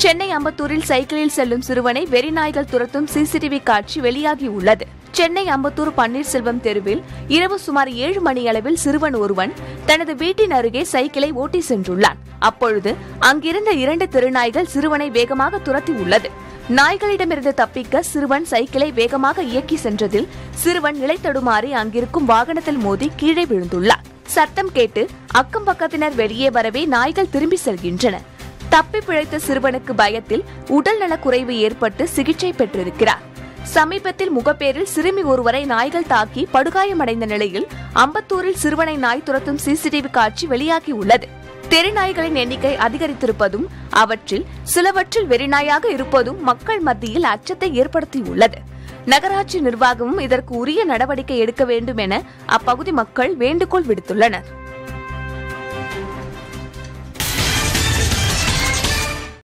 சென்னை அம்பத்தூரில் சைக்கிளில் செல்லும் சிறுவனை வெறிநாய்கள் துரத்தும் சிசிடிவி காட்சி வெளியாகியுள்ளது சென்னை அம்பத்தூர் பன்னீர்செல்வம் தெருவில் இரவு சுமார் ஏழு மணியளவில் சிறுவன் ஒருவன் தனது வீட்டின் அருகே சைக்கிளை ஓட்டி சென்றுள்ளான் அப்பொழுது அங்கிருந்த இரண்டு திருநாய்கள் சிறுவனை வேகமாக துரத்தியுள்ளது நாய்களிடமிருந்து தப்பிக்க சிறுவன் சைக்கிளை வேகமாக இயக்கி சென்றதில் சிறுவன் நிலைத்தடுமாறி அங்கிருக்கும் வாகனத்தில் மோதி கீழே விழுந்துள்ளார் சத்தம் கேட்டு அக்கம் பக்கத்தினர் வெளியே வரவே நாய்கள் திரும்பி செல்கின்றன தப்பி பிழைத்த சிறுவனுக்கு பயத்தில் உடல்நலக் குறைவு ஏற்பட்டு சிகிச்சை பெற்றிருக்கிறார் சமீபத்தில் முகப்பேரில் சிறுமி ஒருவரை நாய்கள் தாக்கி படுகாயமடைந்த நிலையில் அம்பத்தூரில் சிறுவனை நாய் துரத்தும் சிசிடிவி காட்சி வெளியாகியுள்ளது தெருநாய்களின் எண்ணிக்கை அதிகரித்திருப்பதும் அவற்றில் சிலவற்றில் வெறிநாயாக இருப்பதும் மக்கள் மத்தியில் அச்சத்தை ஏற்படுத்தியுள்ளது நகராட்சி நிர்வாகமும் இதற்கு உரிய நடவடிக்கை எடுக்க வேண்டும் என அப்பகுதி மக்கள் வேண்டுகோள் விடுத்துள்ளனர்